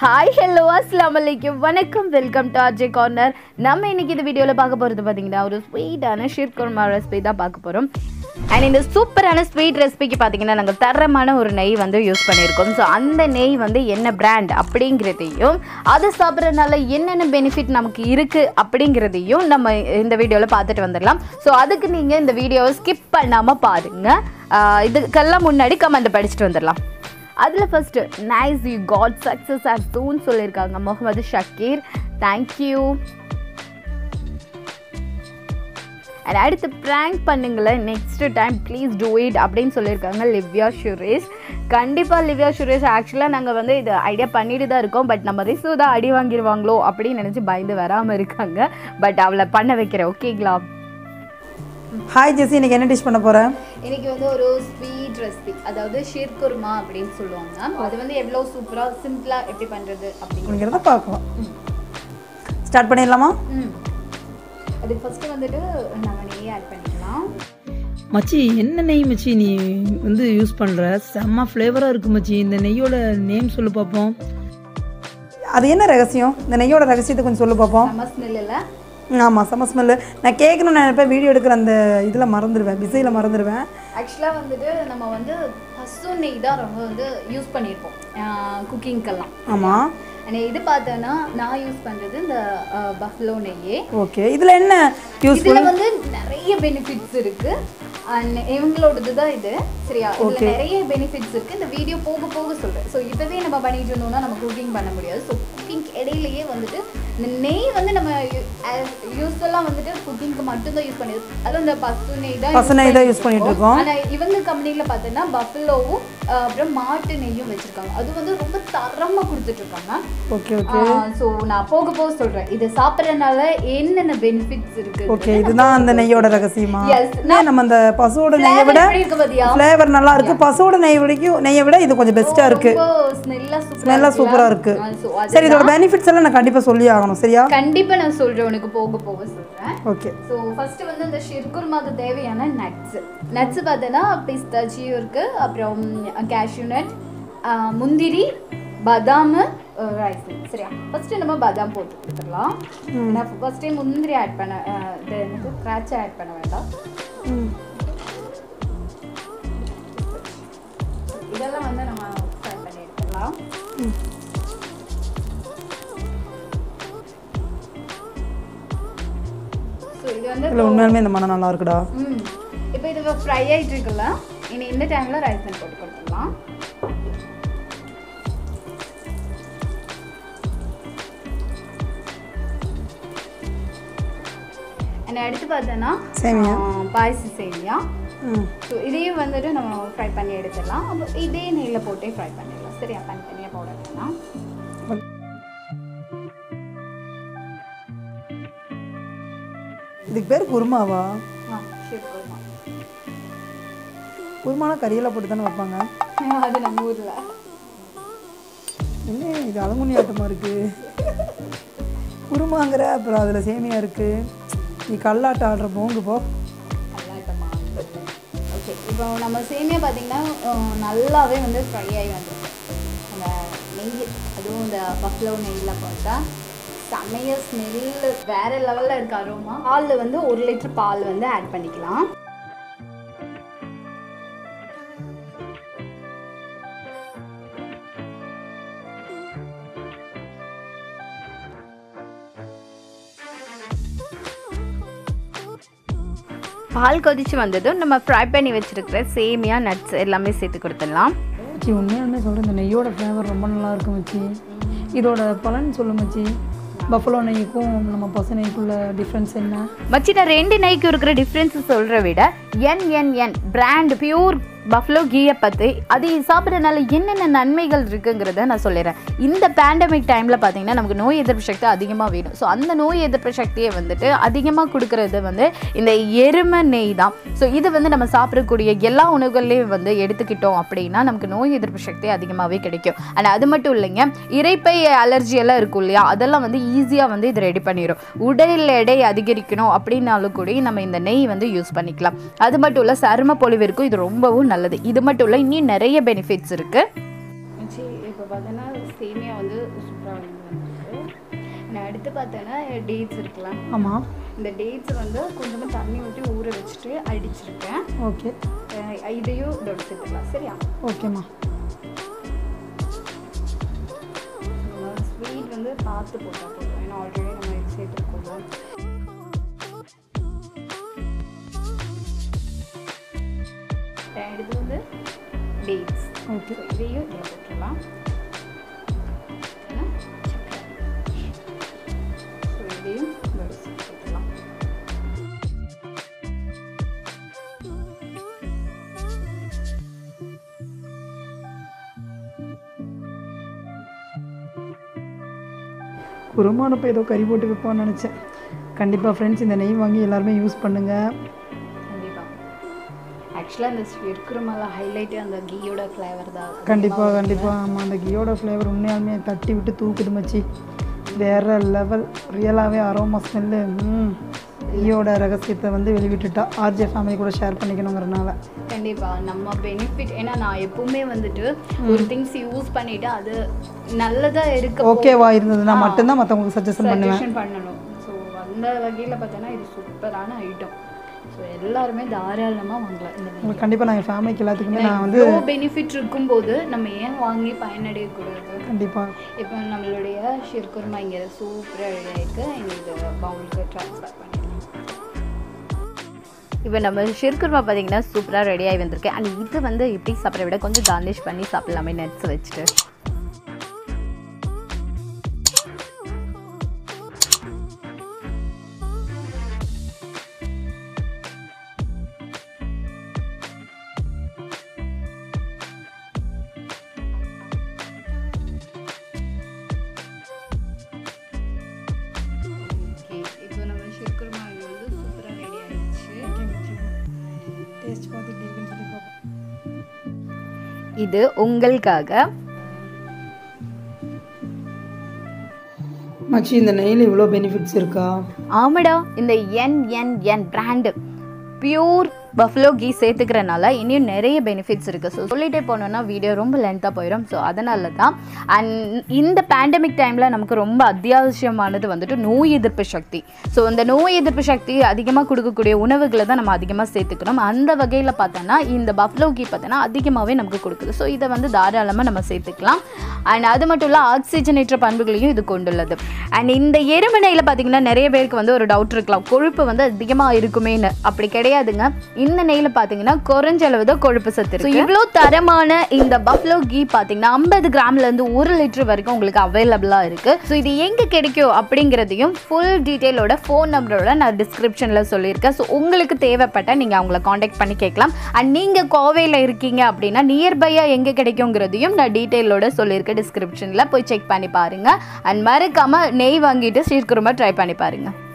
hi hello அஸ்லாம் வலைக்கும் வணக்கம் வெல்கம் டு அஜய் கார்னர் நம்ம இன்னைக்கு இந்த வீடியோவில் பார்க்க போகிறது பார்த்தீங்கன்னா ஒரு ஸ்வீட்டான ஷீர்குர்மா ரெசிபி தான் பார்க்க போகிறோம் அண்ட் இந்த சூப்பரான ஸ்வீட் ரெசிபிக்கு பார்த்தீங்கன்னா நாங்கள் தரமான ஒரு நெய் வந்து யூஸ் பண்ணியிருக்கோம் ஸோ அந்த நெய் வந்து என்ன பிராண்ட் அப்படிங்கிறதையும் அதை சாப்பிட்றதுனால என்னென்ன பெனிஃபிட் நமக்கு இருக்குது அப்படிங்கிறதையும் நம்ம இந்த வீடியோவில் பார்த்துட்டு வந்துடலாம் ஸோ அதுக்கு நீங்கள் இந்த வீடியோவை ஸ்கிப் பண்ணாமல் பாருங்கள் இதுக்கெல்லாம் முன்னாடி கமெண்ட் படிச்சுட்டு வந்துடலாம் அதில் first nice you got success are soon சொல்லியிருக்காங்க முகமது ஷக்கீர் தேங்க்யூ அண்ட் அடுத்து ப்ராங்க் பண்ணுங்களேன் next time please do it அப்படின்னு சொல்லியிருக்காங்க லிவ்யா சுரேஷ் கண்டிப்பாக லிவ்யா சுரேஷ் ஆக்சுவலாக நாங்கள் வந்து இது ஐடியா பண்ணிட்டு தான் இருக்கோம் பட் நம்ம ரிசு தான் அடி வாங்கிடுவாங்களோ அப்படின்னு நினச்சி பயந்து வராமல் இருக்காங்க பட் அவளை பண்ண வைக்கிறேன் ஓகேங்களா ஹாய் ஜெஸி இன்னைக்கு என்ன டிஷ் பண்ண போகிறேன் இன்னைக்கு வந்து ஒரு ஸ்வீட் ரெசிபி அதாவது ஷீர்குர்மா அப்படின்னு சொல்லுவாங்க அது வந்து எவ்வளோ சூப்பராக சிம்பிளாக எப்படி பண்ணுறது அப்படிங்கிறது அப்படிங்கிறத பார்க்கலாம் ஸ்டார்ட் பண்ணிடலாமா ம் அதுக்கு ஃபஸ்ட்டு வந்துட்டு நம்ம நெய் ஆட் பண்ணிக்கலாம் மச்சி என்ன நெய் மச்சி நீ வந்து யூஸ் பண்ணுற செம்ம ஃப்ளேவராக இருக்கு மச்சி இந்த நெய்யோட நேம் சொல்லு பார்ப்போம் அது என்ன ரகசியம் இந்த நெய்யோட ரகசியத்தை கொஞ்சம் சொல்லு பார்ப்போம் நம்ம ஸ்மெல்லில் ஆமாம் செம்ம ஸ்மெல்லு நான் கேட்கணும்னு நினைப்பேன் வீடியோ எடுக்கிற அந்த இதில் மறந்துடுவேன் பிஸியில் மறந்துடுவேன் ஆக்சுவலாக வந்துட்டு நம்ம வந்து பசு நெய் தான் ரொம்ப வந்து யூஸ் பண்ணியிருப்போம் குக்கிங்க்கெல்லாம் ஆமாம் ஆனால் இது பார்த்தோன்னா நான் யூஸ் பண்ணுறது இந்த பஃப்லோ நெய்யே ஓகே இதில் என்ன யூஸ் இதுல வந்து நிறைய பெனிஃபிட்ஸ் இருக்கு அண்ட் இவங்களோடது தான் இது சரியா இதுல நிறைய பெனிஃபிட்ஸ் இருக்கு இந்த வீடியோ போக போக சொல்றேன் ஸோ இப்பவே நம்ம பண்ணிட்டு இருந்தோம்னா நம்ம குக்கிங் பண்ண முடியாது ஸோ குக்கிங் இடையிலேயே வந்துட்டு இந்த நெய் வந்து நம்ம யூஸ்வலாக வந்துட்டு குக்கிங்க்கு மட்டும்தான் யூஸ் பண்ணிது அதுவும் இந்த பசு நெய் தான் பசு நெய் தான் யூஸ் பண்ணிட்டு இருக்கோம் ஆனா இவங்க கம்பெனில பார்த்தோன்னா பஃபலோவும் அப்புறம் மாட்டு நெய்யும் வச்சிருக்காங்க அது வந்து ரொம்ப தரமா கொடுத்துட்டு இருக்காங்க ஓகே ஓகே ஸோ நான் போக போக சொல்றேன் இதை சாப்பிட்றதுனால என்னென்ன பெனிஃபிட்ஸ் இருக்கு ஓகே இதுதான் அந்த நெய்யோட ரகசியமா Yes, ஏன் நம்ம அந்த பசுவோட நெய்யை விட எப்படி இருக்கு பாத்தியா ஃப்ளேவர் நல்லா இருக்கு பசுவோட நெய் வரைக்கும் நெய்யை விட இது கொஞ்சம் பெஸ்ட்டாக இருக்கு ரொம்ப ஸ்மெல்லா சூப்பரா ஸ்மெல்லாக சூப்பராக இருக்கு ஸோ அது சரி இதோட பெனிஃபிட்ஸ் எல்லாம் நான் கண்டிப்பாக சொல்லி ஆகணும் சரியா கண்டிப்பா நான் சொல்றேன் உனக்கு போக போக சொல்றேன் ஓகே ஸோ ஃபர்ஸ்ட் வந்து இந்த ஷிர்குர்மாக்கு தேவையான நட்ஸ் நட்ஸ் பார்த்தோன்னா பிஸ்தாச்சியும் இருக்கு அப்புறம் கேஷ்யூ நட் முந்திரி பாதாம் ரைஸ் சரியா ஃபர்ஸ்ட் நம்ம பாதாம் போட்டு கொடுத்துடலாம் நான் ஃபர்ஸ்டே முந்திரி ஆட் பண்ண அஹ், இது எனக்கு திராட்சை ஆட் பண்ண வேண்டாம் இதெல்லாம் வந்து நம்ம ஃப்ரை பண்ணி எடுத்துடலாம் ஸோ இது வந்து இல்லை உண்மையாலுமே இந்த மனம் நல்லா இருக்குடா ம் இப்போ இது ஃப்ரை ஆயிட்டு இருக்குல்ல இனி இந்த டைம்ல ரைஸ் தண்ணி போட்டு கொடுத்துடலாம் And அடுத்து பார்த்தோன்னா சேமியா பாயச சேமியா ம் ஸோ இதையும் வந்துட்டு நம்ம ஃப்ரை பண்ணி எடுத்துடலாம் அப்போ இதே நெய்யில் போட்டே ஃப்ரை பண்ணிடலாம் சரியா தனித்தனியாக போட வேணாம் இதுக்கு பேர் குருமாவா ஆ ஷிப் குருமா குருமானா கறியெல்லாம் போட்டு தானே வைப்பாங்க அது நம்ம ஊரில் என்ன இது அலங்குனி ஆட்டமாக இருக்கு குருமாங்கிற அப்புறம் அதில் சேமியா இருக்கு நீ கல்லாட்டம் ஆடுற போங்க போ கல்லாட்டமா ஓகே இப்போ நம்ம சேமியா பார்த்தீங்கன்னா அஹ், நல்லாவே வந்து ஃப்ரை ஆகி வந்துருக்கு அந்த நெய் அதுவும் இந்த பஃப்லோ நெய்யில் போட்டா செமைய ஸ்மெல்லு வேற லெவலில் இருக்க அரோமா பாலில் வந்து ஒரு லிட்டர் பால் வந்து ஆட் பண்ணிக்கலாம் பால் கொதிச்சு வந்ததும் நம்ம ஃப்ரை பண்ணி வச்சிருக்கிற சேமியா நட்ஸ் எல்லாமே சேர்த்து கொடுத்துடலாம் மச்சி உண்மையாலுமே சொல்கிறேன் இந்த நெய்யோட ஃப்ளேவர் ரொம்ப நல்லா இருக்கும் மச்சி இதோட பலன் சொல்லு மச்சி பஃபலோ நெய்க்கும் நம்ம பசு நெய்க்குள்ள டிஃப்ரென்ஸ் என்ன மச்சி நான் ரெண்டு நைக்கு இருக்கிற டிஃப்ரென்ஸ் சொல்கிற விட என் என் என் பிராண்ட் பியூர் பஃப்லோ கீயை பற்றி அது சாப்பிட்றதுனால என்னென்ன நன்மைகள் இருக்குங்கிறத நான் சொல்லிடுறேன் இந்த பேண்டமிக் டைமில் பார்த்தீங்கன்னா நமக்கு நோய் எதிர்ப்பு சக்தி அதிகமாக வேணும் ஸோ அந்த நோய் எதிர்ப்பு சக்தியை வந்துட்டு அதிகமாக கொடுக்கறது வந்து இந்த எருமை நெய் தான் ஸோ இது வந்து நம்ம சாப்பிடக்கூடிய எல்லா உணவுகள்லையும் வந்து எடுத்துக்கிட்டோம் அப்படின்னா நமக்கு நோய் எதிர்ப்பு சக்தி அதிகமாகவே கிடைக்கும் அண்ட் அது மட்டும் இல்லைங்க இறைப்பை அலர்ஜி எல்லாம் இருக்கும் இல்லையா அதெல்லாம் வந்து ஈஸியாக வந்து இது ரெடி பண்ணிடும் உடல் எடை அதிகரிக்கணும் அப்படின்னாலும் கூட நம்ம இந்த நெய் வந்து யூஸ் பண்ணிக்கலாம் அது மட்டும் இல்லை சரும பொலிவிற்கும் இது ரொம்பவும் நல்லது இது மட்டும் இல்லை இன்னும் நிறைய பெனிஃபிட்ஸ் இருக்குது இப்போ பார்த்தீங்கன்னா சேமியா வந்து அடுத்து பார்த்தோன்னா டேட்ஸ் இருக்கலாம் ஆமாம் இந்த டேட்ஸ் வந்து கொஞ்சமாக தண்ணி ஊற்றி ஊற வச்சுட்டு அடிச்சிருக்கேன் ஓகே அஹ் இதையும் இதோட சேர்த்துக்கலாம் சரியா ஓகேம்மா ஸ்வீட் வந்து பார்த்து போட்டால் போதும் ஏன்னா ஆல்ரெடி நம்ம இது சேர்த்துருக்கோம் இது வந்து டேட்ஸ் ஓகே இதையும் இதில் போட்டுடலாம் ஏன்னா சக்கரை ஸோ இதையும் இதோட சேர்த்துக்கலாம் குருமானப்போ ஏதோ கறி போட்டு வைப்பான்னு நினச்சேன் கண்டிப்பாக ஃப்ரெண்ட்ஸ் இந்த நெய் வாங்கி எல்லாருமே யூஸ் பண்ணுங்கள் கண்டிப்பாக ஆக்சுவலாக அந்த இருக்கிறமெல்லாம் ஹைலைட்டே அந்த கீயோட ஃப்ளேவர் தான் கண்டிப்பாக கண்டிப்பாக ஆமாம் அந்த கீயோட ஃப்ளேவர் உண்மையாலுமே தட்டி விட்டு தூக்குது மச்சி வேற லெவல் ரியலாகவே அரோமா ஸ்மெல்லு ம் கீயோட ரகசியத்தை வந்து வெளிவிட்டுட்டா ஆர்ஜே ஃபேமிலி கூட ஷேர் பண்ணிக்கணுங்கிறனால கண்டிப்பாக நம்ம பெனிஃபிட் ஏன்னா நான் எப்பவுமே வந்துட்டு ஒரு திங்ஸ் யூஸ் பண்ணிட்டு அது நல்லதா இருக்க ஓகேவா இருந்ததுன்னா மட்டும்தான் மற்றவங்களுக்கு சஜஷன் பண்ணுவேன் சஜஷன் பண்ணணும் ஸோ அந்த வகையில் பார்த்தோன்னா இது சூப்பரான ஐட்டம் ஸோ எல்லாருமே தாராளமாக வாங்கலாம் இந்த உங்களுக்கு கண்டிப்பாக நான் என் ஃபேமிலிக்கு எல்லாத்துக்குமே நான் வந்து இவ்வளோ பெனிஃபிட் இருக்கும்போது நம்ம ஏன் வாங்கி பயனடையக்கூடாது கண்டிப்பாக இப்போ நம்மளுடைய ஷிர்குர்மா இங்கே சூப்பராக ரெடி ஆயிருக்கு இந்த பவுலுக்கு ட்ரான்ஸ்ஃபர் பண்ணிடலாம் இப்போ நம்ம ஷிர்குர்மா பார்த்தீங்கன்னா சூப்பராக ரெடி ஆகி வந்திருக்கு அண்ட் இது வந்து இப்படி சாப்பிட்ற விட கொஞ்சம் கார்னிஷ் பண்ணி சாப்பிடலாமே நட்ஸ் வச்சுட்டு ஓகே இப்போ நம்ம ஷிர்குர்மா இது வந்து சூப்பராக ரெடி ஆயிடுச்சு டேஸ்ட் பார்த்து எப்படி இருக்குன்னு சொல்லி பார்ப்போம் இது உங்களுக்காக மச்சி இந்த நெய்யில் இவ்வளோ பெனிஃபிட்ஸ் இருக்கா ஆமாடா இந்த NNN brand pure buffalo ghee சேர்த்துக்கிறனால இன்னும் நிறைய பெனிஃபிட்ஸ் இருக்குது ஸோ சொல்லிட்டே போனோம்னா வீடியோ ரொம்ப லென்த்தாக போயிடும் ஸோ அதனால தான் அண்ட் இந்த பேண்டமிக் டைமில் நமக்கு ரொம்ப அத்தியாவசியமானது வந்துட்டு நோய் எதிர்ப்பு சக்தி ஸோ இந்த நோய் எதிர்ப்பு சக்தி அதிகமாக கொடுக்கக்கூடிய உணவுகளை தான் நம்ம அதிகமாக சேர்த்துக்கணும் அந்த வகையில் பார்த்தோன்னா இந்த பஃப்லோ கீ பார்த்தோன்னா அதிகமாகவே நமக்கு கொடுக்குது ஸோ இதை வந்து தாராளமாக நம்ம சேர்த்துக்கலாம் அண்ட் அது மட்டும் இல்லை ஆக்சிஜனேற்ற பண்புகளையும் இது கொண்டுள்ளது அண்ட் இந்த எருமனையில் பார்த்தீங்கன்னா நிறைய பேருக்கு வந்து ஒரு டவுட் இருக்கலாம் கொழுப்பு வந்து அதிகமாக இருக்குமேன்னு அப்படி கிடையாதுங்க இந்த நெய்யில் பார்த்தீங்கன்னா குறைஞ்ச அளவு தான் கொழுப்பு சத்து இருக்கு இவ்வளோ தரமான இந்த பஃப்லோ கீ பார்த்தீங்கன்னா ஐம்பது கிராம்லேருந்து ஒரு லிட்டர் வரைக்கும் உங்களுக்கு அவைலபிளாக இருக்குது ஸோ இது எங்கே கிடைக்கும் அப்படிங்கிறதையும் ஃபுல் டீட்டெயிலோட ஃபோன் நம்பரோட நான் டிஸ்கிரிப்ஷனில் சொல்லியிருக்கேன் ஸோ உங்களுக்கு தேவைப்பட்ட நீங்கள் அவங்கள காண்டாக்ட் பண்ணி கேட்கலாம் அண்ட் நீங்கள் கோவையில் இருக்கீங்க அப்படின்னா நியர்பையாக எங்கே கிடைக்குங்கிறதையும் நான் டீட்டெயிலோட சொல்லியிருக்கேன் டிஸ்கிரிப்ஷனில் போய் செக் பண்ணி பாருங்கள் அண்ட் மறக்காமல் நெய் வாங்கிட்டு சீர்குருமா ட்ரை பண்ணி பாருங்கள்